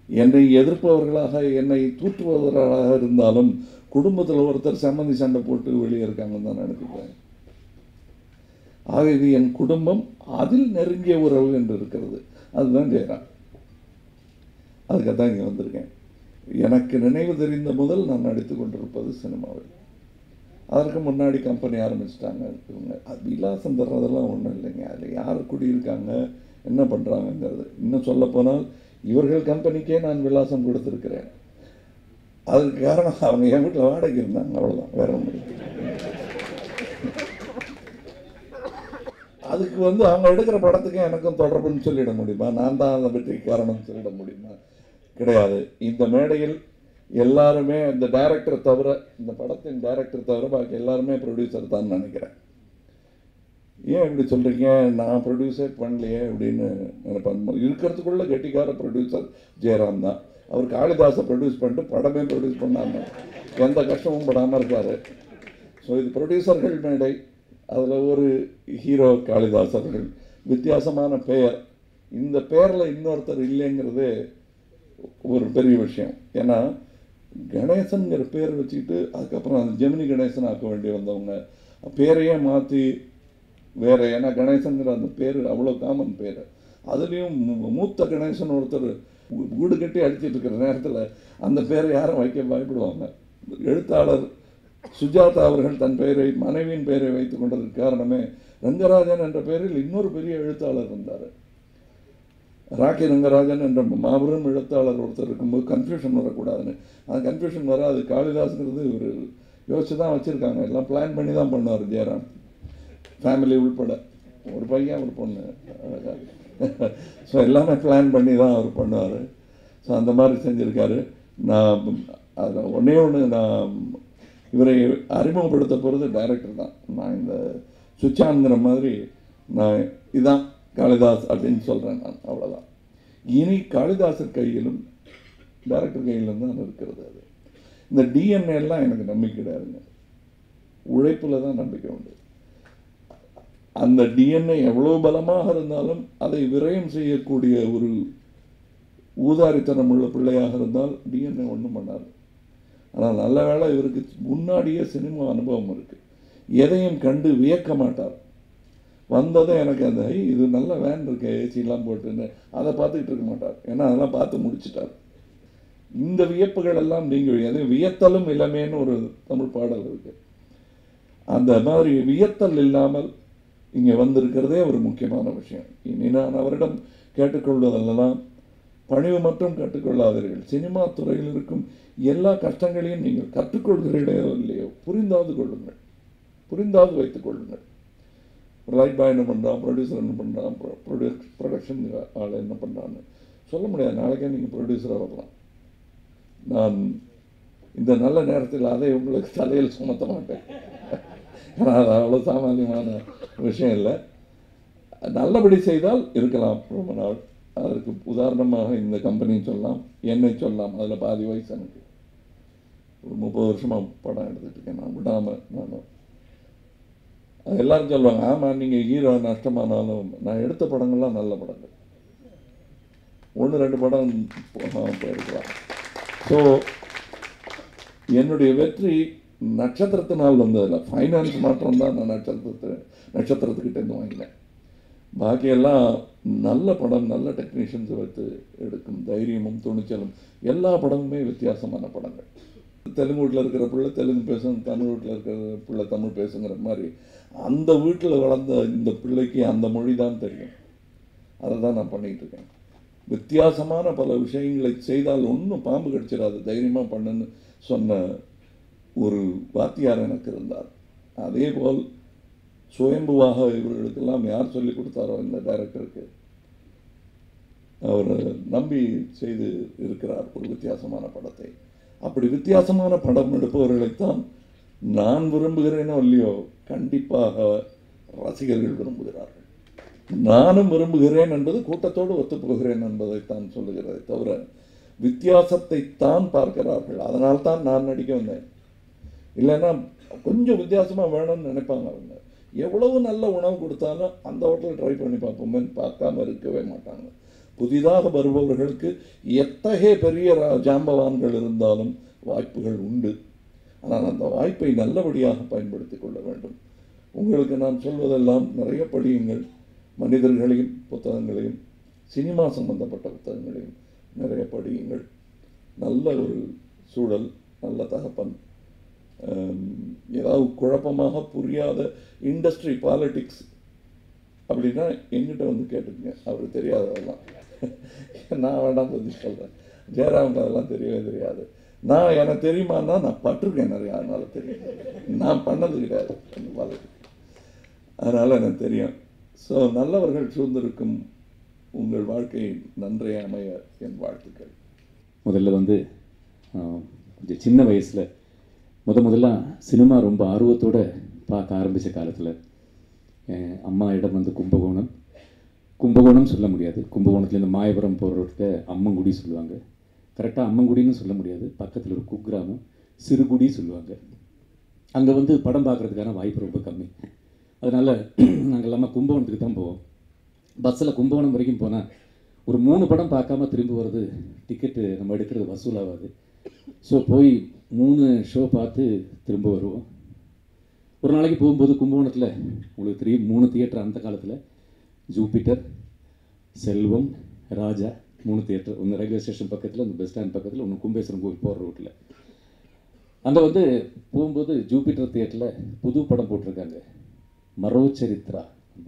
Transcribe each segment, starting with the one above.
என்னை எதிர்ப்பவர்களாக என்னை தூற்றுபவர்களாக இருந்தாலும் குடும்பத்தில் ஒருத்தர் சம்மந்தி சண்டை போட்டு வெளியே இருக்காங்கன்னு தான் நினைக்கிறேன் ஆக இது என் குடும்பம் அதில் நெருங்கிய உறவு என்று இருக்கிறது அதுதான் ஜெயராம் அதுக்காக தான் இங்கே வந்திருக்கேன் எனக்கு நினைவு தெரிந்த முதல் நான் நடித்து கொண்டிருப்பது சினிமாவில் அதற்கு முன்னாடி கம்பெனி ஆரம்பிச்சிட்டாங்க இவங்க அது விலாசம் தர்றதெல்லாம் ஒன்றும் இல்லைங்க அதில் யார் குடியிருக்காங்க என்ன பண்ணுறாங்கங்கிறது இன்னும் சொல்லப்போனால் இவர்கள் கம்பெனிக்கே நான் விலாசம் கொடுத்துருக்கிறேன் அதுக்கு காரணம் அவங்க என் வீட்டில் வாடகை இருந்தாங்க அவ்வளோதான் வேற ஒன்றும் இல்லை. அதுக்கு வந்து அவங்க எடுக்கிற படத்துக்கும் எனக்கும் தொடர்புன்னு சொல்லிட முடியுமா நான் தான் அதை வெற்றி காரணம்னு சொல்லிட முடியுமா கிடையாது இந்த மேடையில் எல்லாருமே இந்த டைரக்டர் தவிர இந்த படத்தின் டைரக்டர் தவிர பாக்கி எல்லாருமே ப்ரொடியூசர் தான் நினைக்கிறேன் ஏன் இப்படி சொல்கிறீங்க நான் ப்ரொடியூசர் பண்ணலையே அப்படின்னு நினைப்பாங்க இருக்கிறதுக்குள்ள கெட்டிக்கார ப்ரொடியூசர் ஜெயராம் தான் அவர் காளிதாஸை ப்ரொடியூஸ் பண்ணிட்டு படமே ப்ரொடியூஸ் பண்ணாமல் எந்த கஷ்டமும் படாமல் இருக்கார் ஸோ இது ப்ரொடியூசர்கள் மேடை அதில் ஒரு ஹீரோ காளிதாஸ் அவர்கள் வித்தியாசமான பெயர் இந்த பெயரில் இன்னொருத்தர் இல்லைங்கிறது ஒரு பெரிய விஷயம் ஏன்னா கணேசன்கிற பேர் வச்சுக்கிட்டு அதுக்கப்புறம் அந்த ஜெமினி கணேசன் ஆக்க வேண்டி வந்தவங்க பேரையே மாற்றி வேற ஏன்னா கணேசன்கிற அந்த பேர் அவ்வளோ காமன் பேர் அதுலேயும் மூ- மூத்த கணேசன் ஒருத்தர் வீ- வீடு கட்டி அடிச்சிட்டு இருக்கிற நேரத்தில் அந்த பேரை யாரும் வைக்க பயப்படுவாங்க எழுத்தாளர் சுஜாதா அவர்கள் தன் பெயரை மனைவியின் பெயரை வைத்துக் கொண்டதற்கு காரணமே ரங்கராஜன் என்ற பெயரில் இன்னொரு பெரிய எழுத்தாளர் இருந்தார் ராக்கி ரங்கராஜன் என்ற மாபெரும் எழுத்தாளர் ஒருத்தர் இருக்கும்போது கன்ஃபியூஷன் வரக்கூடாதுன்னு அந்த கன்ஃபியூஷன் வராது காளிதாஸ்ங்கிறது ஒரு யோசிச்சு தான் வச்சுருக்காங்க எல்லாம் பிளான் பண்ணி தான் பண்ணுவார் ஜெயராம் ஃபேமிலி உள்பட ஒரு பையன் ஒரு பொண்ணு ஸோ எல்லாமே பிளான் பண்ணி தான் அவர் பண்ணுவார் ஸோ அந்த மாதிரி செஞ்சுருக்காரு நான் அதில் ஒன்றே ஒன்று நான் இவரை அறிமுகப்படுத்த போகிறது டைரக்டர் தான் நான் இந்த சுச்சான்ங்கிற மாதிரி நான் இதான் காளிதாஸ் அப்படின்னு சொல்கிறேன் நான் அவ்வளோதான் இனி காளிதாசர் கையிலும் டைரக்டர் கையிலும் தான் இருக்கிறது அது இந்த டிஎன்ஏ எல்லாம் எனக்கு நம்பிக்கை கிடையாதுங்க உழைப்பில் தான் நம்பிக்கை உண்டு அந்த டிஎன்ஏ எவ்வளோ பலமாக இருந்தாலும் அதை விரயம் செய்யக்கூடிய ஒரு ஊதாரித்தனம் உள்ள பிள்ளையாக இருந்தால் டிஎன்ஏ ஒன்றும் பண்ணாது ஆனால் நல்ல வேளை இவருக்கு முன்னாடியே சினிமா அனுபவம் இருக்குது எதையும் கண்டு வியக்க மாட்டார் வந்ததும் எனக்கு அந்த "ஐ, இது நல்ல வேன் இருக்கு ஏசிலாம் போட்டுன்னு அதை பார்த்துக்கிட்டு இருக்க மாட்டார் ஏன்னா அதெல்லாம் பார்த்து முடிச்சிட்டார் இந்த வியப்புகள் எல்லாம் நீங்கள் எது வியத்தலும் இளமேன்னு ஒரு தமிழ் பாடல் இருக்கு அந்த மாதிரி வியத்தல் இல்லாமல் இங்கே வந்திருக்கிறதே ஒரு முக்கியமான விஷயம் இனி நான் அவரிடம் கேட்டுக்கொள்வதெல்லாம் பணிவு மட்டும் கற்றுக்கொள்ளாதீர்கள் சினிமா துறையில் இருக்கும் எல்லா கஷ்டங்களையும் நீங்கள் கற்றுக்கொள்கிறீர்களோ இல்லையோ புரிந்தாவது கொள்ளுங்கள் புரிந்தாவது வைத்துக் கொள்ளுங்கள் லைட் பாய் என்ன பண்ணுறான் ப்ரொடியூசர் என்ன பண்ணுறான் ப்ரொடியூஸ் ப்ரொடக்ஷன் ஆள் என்ன பண்ணுறான்னு சொல்ல முடியாது நாளைக்கே நீங்கள் ப்ரொடியூசராக வரலாம் நான் இந்த நல்ல நேரத்தில் அதை உங்களுக்கு தலையில் சுமத்த மாட்டேன் ஏன்னா அது அவ்வளோ சாமானியமான விஷயம் இல்லை நல்லபடி செய்தால் இருக்கலாம் ரொம்ப நாள் அதற்கு உதாரணமாக இந்த கம்பெனி சொல்லலாம் என்னை சொல்லலாம் அதில் பாதி வயசு எனக்கு ஒரு முப்பது வருஷமாக படம் எடுத்துட்டு இருக்கேன் நான் விடாமல் நான் அது எல்லாரும் சொல்லுவாங்க ஆமாம் நீங்கள் ஹீரோ நஷ்டமானாலும் நான் எடுத்த படங்கள்லாம் நல்ல படங்கள் ஒன்று ரெண்டு படம் போகாம போயிருக்கலாம் ஸோ என்னுடைய வெற்றி நட்சத்திரத்தினால் வந்ததில்லை ஃபைனான்ஸ் மாற்றம் தான் நான் நட்சத்திரத்தை நட்சத்திரத்துக்கிட்டேருந்து வாங்கினேன் பாக்கியெல்லாம் நல்ல படம் நல்ல டெக்னீஷியன்ஸை வைத்து எடுக்கும் தைரியமும் துணிச்சலும் எல்லா படமுமே வித்தியாசமான படங்கள் தெலுங்கு வீட்டில் இருக்கிற பிள்ளை தெலுங்கு பேசும் தமிழ் வீட்டில் இருக்கிற பிள்ளை தமிழ் பேசுங்கிற மாதிரி அந்த வீட்டில் வளர்ந்த இந்த பிள்ளைக்கு அந்த மொழி தான் தெரியும் அதை தான் நான் பண்ணிகிட்டு இருக்கேன் வித்தியாசமான பல விஷயங்களை செய்தால் ஒன்றும் பாம்பு கடிச்சிடாது தைரியமாக பண்ணுன்னு சொன்ன ஒரு வாத்தியார் எனக்கு இருந்தார் அதே போல் சுயம்புவாக இவர்களுக்கெல்லாம் யார் சொல்லி கொடுத்தாரோ இந்த டைரக்டருக்கு அவர் நம்பி செய்து இருக்கிறார் ஒரு வித்தியாசமான படத்தை அப்படி வித்தியாசமான படம் எடுப்பவர்களைத்தான் நான் விரும்புகிறேனோ இல்லையோ கண்டிப்பாக ரசிகர்கள் விரும்புகிறார்கள் நானும் விரும்புகிறேன் என்பது கூட்டத்தோடு ஒத்துப்போகிறேன் என்பதைத்தான் சொல்லுகிறதை தவிர வித்தியாசத்தை தான் பார்க்கிறார்கள் அதனால் தான் நான் நடிக்க வந்தேன் இல்லைன்னா கொஞ்சம் வித்தியாசமாக வேணும்னு நினைப்பாங்க அவங்க எவ்வளவு நல்ல உணவு கொடுத்தாலும் அந்த ஹோட்டல் ட்ரை பண்ணி பார்ப்போமேன்னு பார்க்காம இருக்கவே மாட்டாங்க புதிதாக வருபவர்களுக்கு எத்தகைய பெரிய ரா- ஜாம்பவான்கள் இருந்தாலும் வாய்ப்புகள் உண்டு ஆனால் அந்த வாய்ப்பை நல்லபடியாக பயன்படுத்திக் கொள்ள வேண்டும் உங்களுக்கு நான் சொல்வதெல்லாம் நிறைய படியுங்கள் மனிதர்களையும் புத்தகங்களையும் சினிமா சம்பந்தப்பட்ட புத்தகங்களையும் நிறைய படியுங்கள் நல்ல ஒரு சூழல் நல்ல தகப்பன் ஆம், ஏதாவது குழப்பமாக புரியாத இண்டஸ்ட்ரி பாலிடிக்ஸ் அப்படின்னா எங்கிட்ட வந்து கேட்டுக்கங்க அவருக்கு தெரியாததெல்லாம் நான் வேண்டாம் பற்றி சொல்கிறேன் ஜெயராமுக்கு அதெல்லாம் தெரியவே தெரியாது நான் எனக்கு தெரியுமான்னா நான் பட்டிருக்கேன் நிறையா அதனால தெரியும் நான் பண்ணது கிடையாது அந்த பாலிடிக்ஸ் அதனால் எனக்கு தெரியும் ஸோ நல்லவர்கள் சூழ்ந்திருக்கும் உங்கள் வாழ்க்கை நன்றே அமைய என் வாழ்த்துக்கள் முதல்ல வந்து ஆஹ், கொஞ்சம் சின்ன வயசில் முத முதல்ல சினிமா ரொம்ப ஆர்வத்தோட பார்க்க ஆரம்பித்த காலத்தில் அம்மா இடம் வந்து கும்பகோணம் கும்பகோணம் சொல்ல முடியாது கும்பகோணத்துலேருந்து மாயபுரம் போகிறவர்கிட்ட அம்மங்குடி சொல்லுவாங்க கரெக்டாக அம்மங்குடின்னு சொல்ல முடியாது பக்கத்தில் ஒரு குக்கிராமம் சிறுகுடி சொல்லுவாங்க அங்கே வந்து படம் பார்க்குறதுக்கான வாய்ப்பு ரொம்ப கம்மி அதனால் நாங்கள் எல்லாமே கும்பகோணத்துக்கு தான் போவோம் பஸ்ஸில் கும்பகோணம் வரைக்கும் போனால் ஒரு மூணு படம் பார்க்காம திரும்பி வர்றது டிக்கெட்டு நம்ம எடுக்கிறது வசூலாகாது ஸோ போய் மூணு ஷோ பார்த்து திரும்ப வருவோம் ஒரு நாளைக்கு போகும்போது கும்பகோணத்தில் உங்களுக்கு தெரியும் மூணு தியேட்டர் அந்த காலத்தில் ஜூபிட்டர் செல்வம் ராஜா மூணு தியேட்டர் ஒன்று ரயில்வே ஸ்டேஷன் பக்கத்தில் ஒன்று பஸ் ஸ்டாண்ட் பக்கத்தில் ஒன்று கும்பேஸ்வரம் கோவில் போகிற ரூட்டில் அங்கே வந்து போகும்போது ஜூபிட்டர் தியேட்டரில் புது படம் போட்டிருக்காங்க மரோ சரித்ரா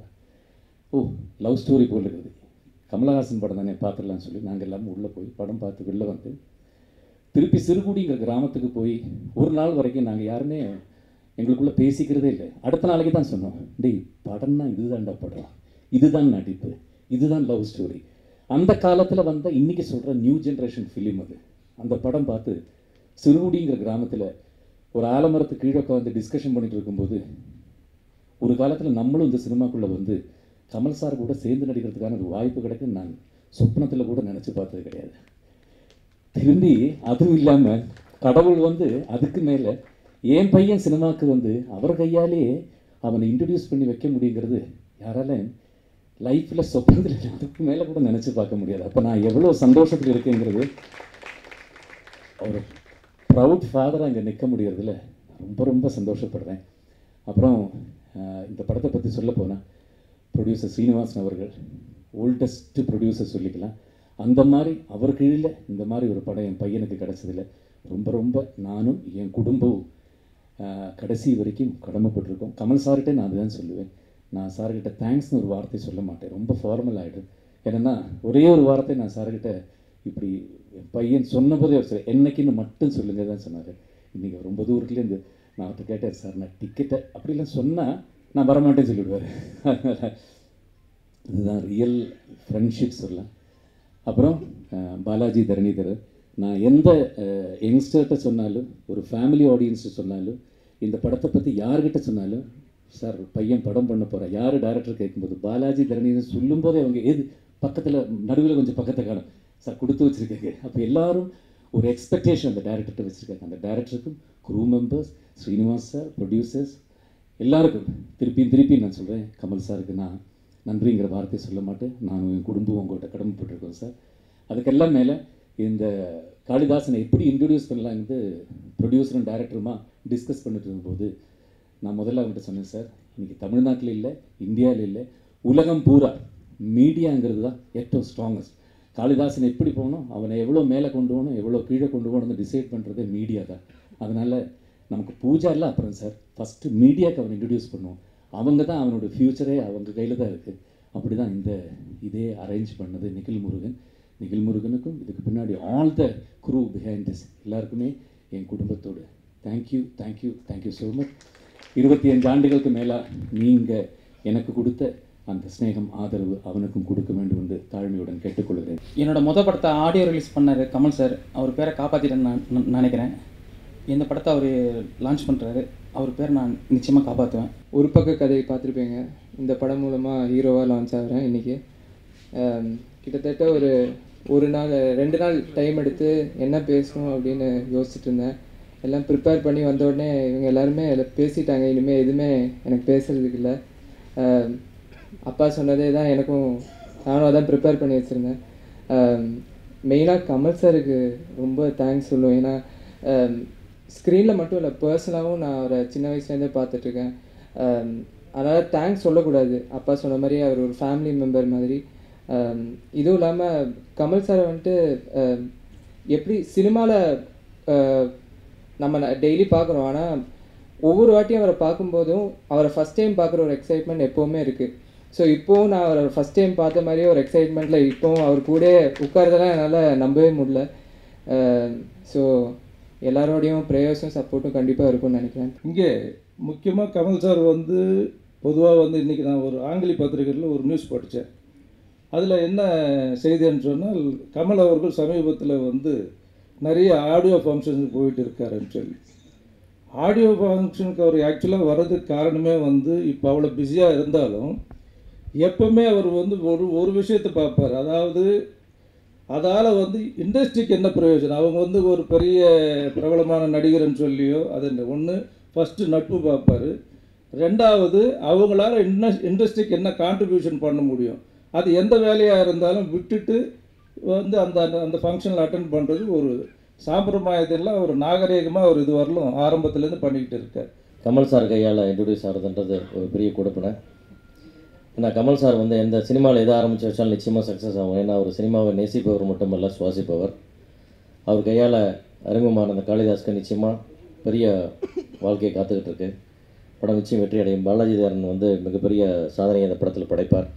ஓ லவ் ஸ்டோரி போல் இருக்குது கமலஹாசன் படம் தானே பார்த்துடலாம்னு சொல்லி நாங்கள் எல்லாமே உள்ளே போய் படம் பார்த்து வெளில வந்து திருப்பி சிறுகுடிங்கிற கிராமத்துக்கு போய் ஒரு நாள் வரைக்கும் நாங்கள் யாருமே எங்களுக்குள்ளே பேசிக்கிறதே இல்லை அடுத்த நாளைக்கு தான் சொன்னோம் டேய் படம்னா இதுதான்டா படம் இதுதான் நடிப்பு இதுதான் லவ் ஸ்டோரி அந்த காலத்தில் வந்த இன்னைக்கு சொல்கிற நியூ ஜென்ரேஷன் ஃபிலிம் அது அந்த படம் பார்த்து சிறுகுடிங்கிற கிராமத்தில் ஒரு ஆலமரத்துக்கு கீழே உட்காந்து டிஸ்கஷன் பண்ணிட்டு இருக்கும்போது ஒரு காலத்தில் நம்மளும் இந்த சினிமாக்குள்ளே வந்து கமல் சார் கூட சேர்ந்து நடிக்கிறதுக்கான ஒரு வாய்ப்பு கிடைக்கும் நான் சொப்னத்தில் கூட நினச்சி பார்த்தது கிடையாது திரும்பி அதுவும் இல்லாமல் கடவுள் வந்து அதுக்கு மேலே என் பையன் சினிமாவுக்கு வந்து அவர் கையாலேயே அவனை இன்ட்ரடியூஸ் பண்ணி வைக்க முடியுங்கிறது யாரால லைஃப்பில் சொப்னத்தில் அதுக்கு மேலே கூட நினச்சி பார்க்க முடியாது அப்போ நான் எவ்வளோ சந்தோஷத்தில் இருக்கேங்கிறது ஒரு ப்ரவுட் ஃபாதராக இங்கே நிற்க முடியறதுல ரொம்ப ரொம்ப சந்தோஷப்படுறேன் அப்புறம் ஆஹ், இந்த படத்தை பற்றி சொல்ல போனால் ப்ரொடியூசர் ஸ்ரீனிவாசன் அவர்கள் ஓல்டஸ்ட் ப்ரொடியூசர் சொல்லிக்கலாம் அந்த மாதிரி அவர் கீழில் இந்த மாதிரி ஒரு படம் என் பையனுக்கு கிடச்சதில்ல ரொம்ப ரொம்ப நானும் என் குடும்பம் ஆஹ், கடைசி வரைக்கும் கடமைப்பட்டிருக்கோம் கமல் சார்கிட்ட நான் அதுதான் சொல்லுவேன் நான் சார்கிட்ட தேங்க்ஸ்னு ஒரு வார்த்தை சொல்ல மாட்டேன் ரொம்ப ஃபார்மல் ஆகிடும் ஏன்னா ஒரே ஒரு வார்த்தை நான் சார்கிட்ட இப்படி என் பையன் சொன்னபோதே அவர் சார் என்னைக்குன்னு மட்டும் சொல்லுங்க தான் சொன்னார் இன்றைக்கி ரொம்ப தூரத்துலேருந்து நான் அவர்கிட்ட கேட்டேன் சார் நான் டிக்கெட்டை அப்படிலாம் சொன்னால் நான் வரமாட்டேன்னு சொல்லிவிடுவார் இதுதான் ரியல் ஃப்ரெண்ட்ஷிப் சொல்லலாம் அப்புறம் அஹ், பாலாஜி தரணிதர் நான் எந்த யங்ஸ்டர்கிட்ட சொன்னாலும் ஒரு ஃபேமிலி ஆடியன்ஸ்ட்டு சொன்னாலும் இந்த படத்தை பற்றி யார்கிட்ட சொன்னாலும் சார் பையன் படம் பண்ண போகிறேன் யார் டேரக்டர் கேட்கும்போது பாலாஜி தரணிதர் சொல்லும்போதே அவங்க எது பக்கத்தில் நடுவில் கொஞ்சம் பக்கத்தை காணும் சார் கொடுத்து வச்சுருக்கேங்க அப்போ எல்லாரும் ஒரு எக்ஸ்பெக்டேஷன் அந்த டேரக்டர்கிட்ட வச்சுருக்காங்க அந்த டேரக்டருக்கும் crew members Srinivas sir producers எல்லாருக்கும் திருப்பியும் திருப்பி நான் சொல்கிறேன் கமல் சாருக்கு நான் நன்றிங்கிற வார்த்தையை சொல்ல மாட்டேன் நானும் என் குடும்பம் உங்கள்கிட்ட கடமைப்பட்டிருக்கோம் சார் அதுக்கெல்லாம் மேலே இந்த காளிதாசனை எப்படி இன்ட்ரடியூஸ் பண்ணலாங்கிறது ப்ரொடியூசரும் டைரக்டருமா டிஸ்கஸ் பண்ணிட்டு இருக்கும்போது நான் முதல்ல அவங்ககிட்ட சொன்னேன் சார் இன்றைக்கி தமிழ்நாட்டில் இல்லை இந்தியாவில் இல்லை உலகம் பூரா மீடியாங்கிறது தான் ഏറ്റവും ஸ்ட்ராங்கஸ்ட் காளிதாசன் எப்படி போகணும் அவனை எவ்வளோ மேலே கொண்டு போகணும் எவ்வளோ கீழே கொண்டு போகணும்னு டிசைட் பண்ணுறது மீடியா தான் அதனால் நமக்கு பூஜா இல்லை அப்புறம் சார் ஃபஸ்ட்டு மீடியாவுக்கு அவனை இன்ட்ரடியூஸ் பண்ணுவோம் அவங்க தான் அவனோட ஃப்யூச்சரே அவங்க கையில் தான் இருக்குது அப்படி தான் இந்த இதே அரேஞ்ச் பண்ணது நிகில் முருகன் நிகில் முருகனுக்கும் இதுக்கு பின்னாடி all the crew behind this எல்லாருக்குமே என் குடும்பத்தோடு thank you thank you thank you so much இருபத்தி அஞ்சு ஆண்டுகளுக்கு மேலாக நீங்கள் எனக்கு கொடுத்த அந்த ஸ்நேகம் ஆதரவு அவனுக்கும் கொடுக்க வேண்டும் என்று தாழ்மையுடன் கேட்டுக்கொள்கிறேன் என்னோட மொதல் படத்தை ஆடியோ ரிலீஸ் பண்ணார் கமல் சார் அவர் பேரை காப்பாற்றிட்டேன்னு நான் ந- நினைக்கிறேன் இந்த படத்தை அவர் லான்ச் பண்ணுறாரு அவர் பேரை நான் நிச்சயமாக காப்பாற்றுவேன் ஒரு பக்க கதையை பார்த்துருப்பீங்க இந்த படம் மூலமாக ஹீரோவாக லான்ச் ஆகிறேன் இன்றைக்கி கிட்டத்தட்ட ஒரு ஒரு நாள் ரெண்டு நாள் டைம் எடுத்து என்ன பேசணும் அப்படின்னு யோசிச்சுட்டு இருந்தேன் எல்லாம் ப்ரிப்பேர் பண்ணி வந்த உடனே இவங்க எல்லாருமே அதில் பேசிட்டாங்க இனிமேல் எதுவுமே எனக்கு பேசுறதுக்கு இல்லை அஹ் அப்பா சொன்னதே தான் எனக்கும் நானும் அதான் ப்ரிப்பேர் பண்ணி வச்சுருந்தேன் மெயினாக கமல் சாருக்கு ரொம்ப தேங்க்ஸ் சொல்லுவேன் ஏன்னா ஸ்க்ரீனில் மட்டும் இல்லை பர்சனலாகவும் நான் அவரை சின்ன வயசுலேருந்தே பார்த்துட்ருக்கேன் அதனால் தேங்க்ஸ் சொல்லக்கூடாது அப்பா சொன்ன மாதிரி அவர் ஒரு ஃபேமிலி மெம்பர் மாதிரி ஆம், இதுவும் இல்லாமல் கமல் சாரை வந்துட்டு ஆம், எப்படி சினிமாவில் நம்ம டெய்லி பார்க்குறோம் ஆனால் ஒவ்வொரு வாட்டியும் அவரை பார்க்கும்போதும் அவரை ஃபஸ்ட் டைம் பார்க்குற ஒரு எக்ஸைட்மெண்ட் எப்போவுமே இருக்குது ஸோ இப்போவும் நான் அவரை ஃபஸ்ட் டைம் பார்த்த மாதிரியே ஒரு எக்ஸைட்மெண்ட்டில் இப்போவும் அவர் கூட உட்காரதெல்லாம் என்னால் நம்பவே முடியல ஸோ எல்லாரோடையும் ப்ரேயர்ஸும் சப்போர்ட்டும் கண்டிப்பாக இருக்கும்னு நினைக்கிறேன் இங்கே முக்கியமாக கமல் சார் வந்து பொதுவாக வந்து இன்றைக்கி நான் ஒரு ஆங்கிலி பத்திரிகையில் ஒரு நியூஸ் படித்தேன் அதில் என்ன செய்தின்னு சொன்னால் கமல் அவர்கள் சமீபத்தில் வந்து நிறைய ஆடியோ ஃபங்க்ஷனுக்கு போயிட்டு இருக்காருன்னு சொல்லி ஆடியோ ஃபங்க்ஷனுக்கு அவர் ஆக்சுவலாக வர்றதுக்கு காரணமே வந்து இப்போ அவ்வளோ பிஸியாக இருந்தாலும் எப்பவுமே அவர் வந்து ஒரு ஒரு விஷயத்தை பார்ப்பார் அதாவது அதால் வந்து இண்டஸ்ட்ரிக்கு என்ன பிரயோஜனம் அவங்க வந்து ஒரு பெரிய பிரபலமான நடிகர்னு சொல்லியோ அது ஒன்று ஃபஸ்ட்டு நட்பு பார்ப்பார் ரெண்டாவது அவங்களால இன்ன இண்டஸ்ட்ரிக்கு என்ன கான்ட்ரிபியூஷன் பண்ண முடியும் அது எந்த வேலையாக இருந்தாலும் விட்டுட்டு வந்து அந்த அந்த- அந்த ஃபங்க்ஷனில் அட்டன் பண்ணுறது ஒரு சாம்பிரதாயத்தில் ஒரு நாகரீகமாக ஒரு இது வரலும் ஆரம்பத்துலேருந்து பண்ணிக்கிட்டு இருக்கார் கமல் சார் கையால் இன்ட்ரடியூஸ் ஆகிறதுன்றது ஒரு பெரிய கொடுப்பினை ஏன்னா கமல் சார் வந்து எந்த சினிமாவில் எதை ஆரம்பித்து வச்சாலும் நிச்சயமாக சக்ஸஸ் ஆகும் ஏன்னா அவர் சினிமாவை நேசிப்பவர் மட்டுமல்ல சுவாசிப்பவர் அவர் கையால் அறிமுகமான அந்த காளிதாஸ்க்கு நிச்சயமாக பெரிய வாழ்க்கையை காத்துக்கிட்டு இருக்கு படம் நிச்சயம் வெற்றி அடையும் பாலாஜி தாரன் வந்து மிகப்பெரிய சாதனையை இந்த படத்தில் படைப்பார்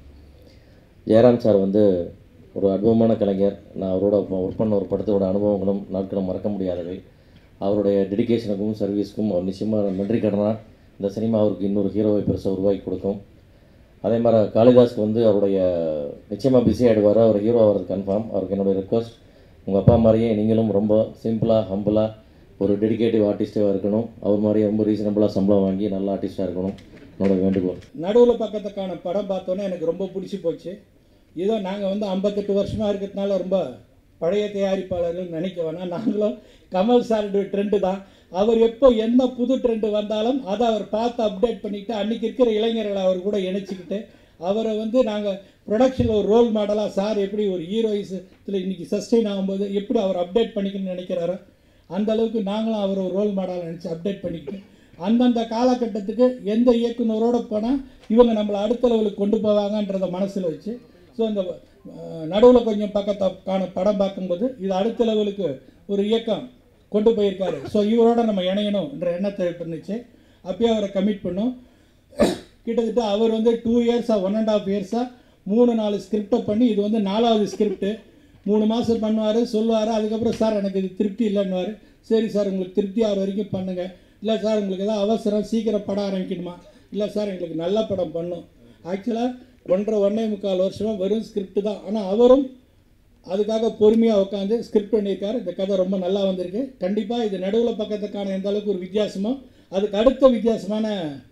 ஜெயராம் சார் வந்து ஒரு அனுபவமான கலைஞர் நான் அவரோட ஒர்க் பண்ண ஒரு படத்தோட அனுபவங்களும் நாட்களும் மறக்க முடியாதவை அவருடைய டெடிகேஷனுக்கும் சர்வீஸ்க்கும் அவர் நிச்சயமாக நன்றி கடனாக இந்த சினிமா அவருக்கு இன்னொரு ஹீரோவை பெருசாக உருவாக்கி கொடுக்கும் அதே மாதிரி காளிதாஸ்க்கு வந்து அவருடைய நிச்சயமாக பிஸி ஆகிடுவார் அவர் ஹீரோ ஆகிறது கன்ஃபார்ம் அவருக்கு என்னுடைய ரெக்வஸ்ட் உங்கள் அப்பா மாதிரியே நீங்களும் ரொம்ப சிம்பிளாக ஹம்பிளாக ஒரு டெடிகேட்டிவ் ஆர்டிஸ்ட்டாக இருக்கணும் அவர் மாதிரியே ரொம்ப ரீசனபிளாக சம்பளம் வாங்கி நல்ல ஆர்டிஸ்ட்டாக இருக்கணும் என்னோட வேண்டுகோள் நடுவில் பக்கத்துக்கான படம் பார்த்தோன்னே எனக்கு ரொம்ப பிடிச்சி போச்சு ஏதோ நாங்கள் வந்து ஐம்பத்தெட்டு வருஷமாக இருக்கிறதுனால ரொம்ப பழைய தயாரிப்பாளர்கள் நினைக்க வேணாம் நாங்களும் கமல் சாருடைய ட்ரெண்டு தான் அவர் எப்போ என்ன புது ட்ரெண்டு வந்தாலும் அதை அவர் பார்த்து அப்டேட் பண்ணிக்கிட்டு அன்றைக்கி இருக்கிற இளைஞர்களை அவர் கூட இணைச்சிக்கிட்டு அவரை வந்து நாங்கள் ப்ரொடக்ஷனில் ஒரு ரோல் மாடலாக சார் எப்படி ஒரு ஹீரோயிஸத்தில் இன்றைக்கி சஸ்டெயின் ஆகும்போது எப்படி அவர் அப்டேட் பண்ணிக்கணும்னு நினைக்கிறாரோ அந்த அளவுக்கு நாங்களும் அவர் ஒரு ரோல் மாடலாக நினச்சி அப்டேட் பண்ணிக்கிட்டு அந்தந்த காலகட்டத்துக்கு எந்த இயக்குனரோட போனால் இவங்க நம்மளை அடுத்த லெவலுக்கு கொண்டு போவாங்கன்றத மனசில் வச்சு ஸோ இந்த நடுவில் கொஞ்சம் பக்கத்தை காண படம் பார்க்கும்போது இது அடுத்த லெவலுக்கு ஒரு இயக்கம் கொண்டு போயிருக்காரு ஸோ இவரோட நம்ம இணையணும் என்ற எண்ணத்தை பண்ணுச்சு அப்பயே அவரை கமிட் பண்ணோம் கிட்டத்தட்ட அவர் வந்து டூ இயர்ஸாக ஒன் அண்ட் ஆஃப் இயர்ஸாக மூணு நாலு ஸ்கிரிப்டை பண்ணி இது வந்து நாலாவது ஸ்கிரிப்டு மூணு மாதம் பண்ணுவார் சொல்லுவார் அதுக்கப்புறம் சார் எனக்கு இது திருப்தி இல்லைன்னுவார் சரி சார் உங்களுக்கு திருப்தி ஆகிற வரைக்கும் பண்ணுங்கள் இல்லை சார் உங்களுக்கு ஏதாவது அவசரம் சீக்கிரம் படம் ஆரம்பிக்கணுமா இல்லை சார் எங்களுக்கு நல்ல படம் பண்ணும் ஆக்சுவலாக ஒன்றரை ஒன்றே முக்கால் வருஷமாக வெறும் ஸ்கிரிப்ட் தான் ஆனால் அவரும் அதுக்காக பொறுமையாக உட்காந்து ஸ்கிரிப்ட் பண்ணியிருக்காரு இந்த கதை ரொம்ப நல்லா வந்திருக்கு கண்டிப்பாக இது நடுவில் பக்கத்துக்கான எந்த அளவுக்கு ஒரு வித்தியாசமோ அதுக்கு அடுத்த வித்தியாசமான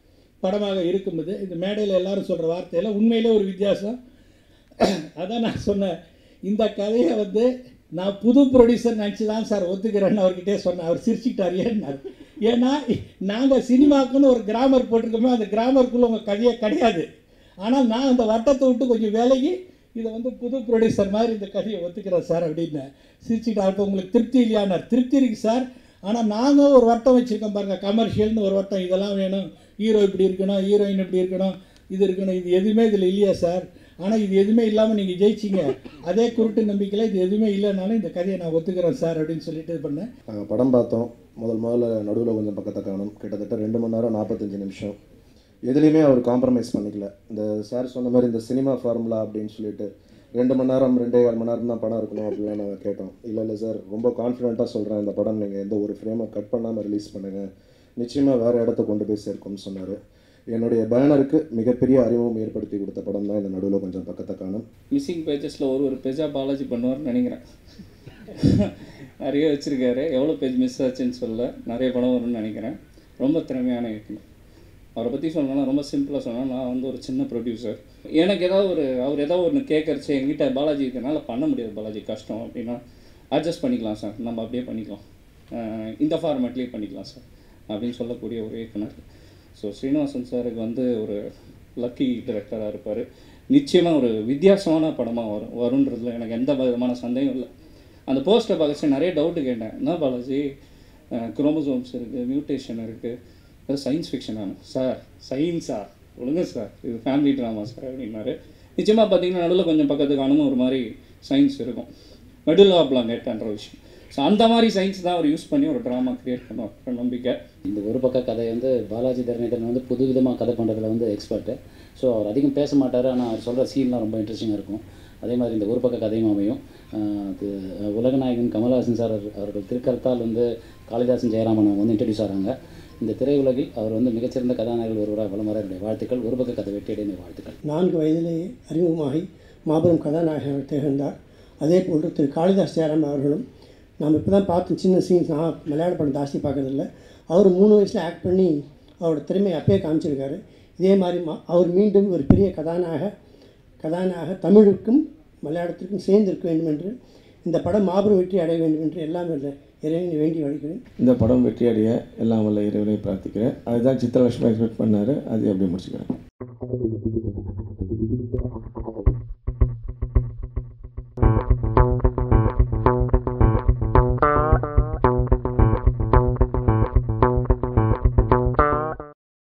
படமாக இருக்கும் இது இது மேடையில் எல்லாரும் சொல்கிற வார்த்தையில் உண்மையிலே ஒரு வித்தியாசம் அதான் நான் சொன்னேன் இந்த கதையை வந்து நான் புது ப்ரொடியூசர் நினச்சி தான் சார் ஒத்துக்கிறேன்னு அவர்கிட்டே சொன்னேன் அவர் சிரிச்சுக்கிட்டார் ஏன்னார் ஏன்னா நாங்கள் சினிமாக்குன்னு ஒரு கிராமர் போட்டிருக்கோமே அந்த கிராமருக்குள்ளே உங்கள் கதையே கிடையாது ஆனால் நான் அந்த வட்டத்தை விட்டு கொஞ்சம் விலகி இதை வந்து புது ப்ரொடியூசர் மாதிரி இந்த கதையை ஒத்துக்கிறேன் சார் அப்படின்னு சிரிச்சுக்கிட்டு அப்போ உங்களுக்கு திருப்தி இல்லையானார் திருப்தி இருக்கு சார் ஆனால் நாங்கள் ஒரு வட்டம் வச்சுருக்கோம் பாருங்கள் கமர்ஷியல்னு ஒரு வட்டம் இதெல்லாம் வேணும் ஹீரோ இப்படி இருக்கணும் ஹீரோயின் இப்படி இருக்கணும் இது இருக்கணும் இது எதுவுமே இதில் இல்லையா சார் ஆனால் இது எதுவுமே இல்லாமல் நீங்கள் ஜெயிச்சிங்க அதே குருட்டு நம்பிக்கையில் இது எதுவுமே இல்லைனாலும் இந்த கதையை நான் ஒத்துக்கிறேன் சார் அப்படின்னு சொல்லிட்டு இது பண்ணேன் நாங்கள் படம் பார்த்தோம் முதல் முதல்ல நடுவில் கொஞ்சம் பக்கத்தை காணும் கிட்டத்தட்ட ரெண்டு மணி நேரம் நாற்பத்தஞ்சு நிமிஷம் எதுலேயுமே அவர் காம்ப்ரமைஸ் பண்ணிக்கல இந்த சார் சொன்ன மாதிரி இந்த சினிமா ஃபார்முலா அப்படின்னு சொல்லிட்டு ரெண்டு மணி நேரம் ரெண்டே கால் மணி நேரம் தான் படம் இருக்கணும் அப்படிலாம் நாங்கள் கேட்டோம் இல்லை இல்லை சார் ரொம்ப கான்ஃபிடென்ட்டாக சொல்கிறேன் இந்த படம் நீங்கள் எந்த ஒரு ஃப்ரேமை கட் பண்ணாமல் ரிலீஸ் பண்ணுங்கள் நிச்சயமாக வேறு இடத்த கொண்டு போய் சேர்க்கும்னு சொன்னார் என்னுடைய பேனருக்கு மிகப்பெரிய அறிமுகம் ஏற்படுத்தி கொடுத்த படம் தான் இந்த நடுவில் கொஞ்சம் பக்கத்தை காணும் மிஸ்ஸிங் பேஜஸில் ஒரு ஒரு பேஜாக பாலாஜி பண்ணுவார்னு நினைக்கிறேன் நிறைய வச்சுருக்காரு எவ்வளோ பேஜ் மிஸ் ஆச்சுன்னு சொல்ல நிறைய படம் வரும்னு நினைக்கிறேன் ரொம்ப திறமையான இயக்குனர் அவரை பற்றி சொல்லணும்னா ரொம்ப சிம்பிளாக சொன்னால் நான் வந்து ஒரு சின்ன ப்ரொடியூசர் எனக்கு ஏதாவது ஒரு அவர் ஏதாவது ஒன்று கேட்கறச்சு எங்கிட்ட பாலாஜி இருக்கனால பண்ண முடியாது பாலாஜி கஷ்டம் அப்படின்னா அட்ஜஸ்ட் பண்ணிக்கலாம் சார் நம்ம அப்படியே பண்ணிக்கலாம் அஹ் இந்த ஃபார்மேட்லேயே பண்ணிக்கலாம் சார் அப்படின்னு சொல்லக்கூடிய ஒரு இயக்குனர் ஸோ ஸ்ரீனிவாசன் சாருக்கு வந்து ஒரு லக்கி டைரக்டராக இருப்பார் நிச்சயமாக ஒரு வித்தியாசமான படமாக வரும் வருன்றதுல எனக்கு எந்த விதமான சந்தேகம் இல்லை அந்த போஸ்டரை பார்க்கச்சு நிறைய டவுட்டு கேட்டேன் என்ன பாலாஜி குரோமோசோம்ஸ் இருக்குது மியூட்டேஷன் இருக்குது சயின்ஸ் ஃபிக்ஷன் ஆனும் சார் சயின்ஸா ஒழுங்க சார் இது ஃபேமிலி ட்ராமா சார் அப்படின்னாரு நிச்சயமாக பார்த்தீங்கன்னா நடுவில் கொஞ்சம் பக்கத்து காணும் ஒரு மாதிரி சயின்ஸ் இருக்கும் மெடுல் ஆஃப் பிளாங்கெட்ன்ற விஷயம் ஸோ அந்த மாதிரி சயின்ஸ் தான் அவர் யூஸ் பண்ணி ஒரு ட்ராமா கிரியேட் பண்ணுவார் நம்பிக்கை இந்த ஒரு பக்க கதை வந்து பாலாஜி தரணிதரன் வந்து புது விதமாக கதை பண்ணுறதுல வந்து எக்ஸ்பர்ட்டு ஸோ அவர் அதிகம் பேச மாட்டார் ஆனால் அவர் சொல்கிற சீன்லாம் ரொம்ப இன்ட்ரெஸ்டிங்காக இருக்கும் அதே மாதிரி இந்த ஒரு பக்க கதையும் அமையும் ஆஹ் அது உலகநாயகன் கமல்ஹாசன் சார் அவர்- அவர்கள் திருக்கரத்தால் வந்து காளிதாசன் ஜெயராமன் அவங்க வந்து இன்ட்ரடியூஸ் ஆகிறாங்க இந்த திரையுலகில் அவர் வந்து மிகச்சிறந்த கதாநாயகர்கள் ஒருவராக வலம் வர என்னுடைய வாழ்த்துக்கள் ஒரு பக்க கதை வெற்றியடைய என்னுடைய வாழ்த்துக்கள் நான்கு வயதிலேயே அறிமுகமாகி மாபெரும் கதாநாயகர் திகழ்ந்தார் அதே போன்று திரு காளிதாஸ் ஜெயராம் அவர்களும் நாம் இப்போ தான் பார்த்து சின்ன சீன்ஸ் நான் மலையாள படம் ஜாஸ்தி பார்க்கறதில்ல அவர் மூணு வயசில் ஆக்ட் பண்ணி அவரோட திறமையை அப்பயே காமிச்சிருக்காரு இதே மாதிரி மா அவர் மீண்டும் ஒரு பெரிய கதாநாயக கதாநாயக தமிழுக்கும் மலையாளத்திற்கும் சேர்ந்து இருக்க வேண்டும் என்று இந்த படம் மாபெரும் வெற்றி அடைய வேண்டும் என்று எல்லாம் இல்லை இறைவனை வேண்டி வழிகிறேன் இந்த படம் வெற்றி அடைய எல்லாம் வல்ல இறைவனை பிரார்த்திக்கிறேன் அதுதான் சித்திரலட்சுமி எக்ஸ்பெக்ட் பண்ணார் அது அப்படியே முடிச்சுக்கிறேன்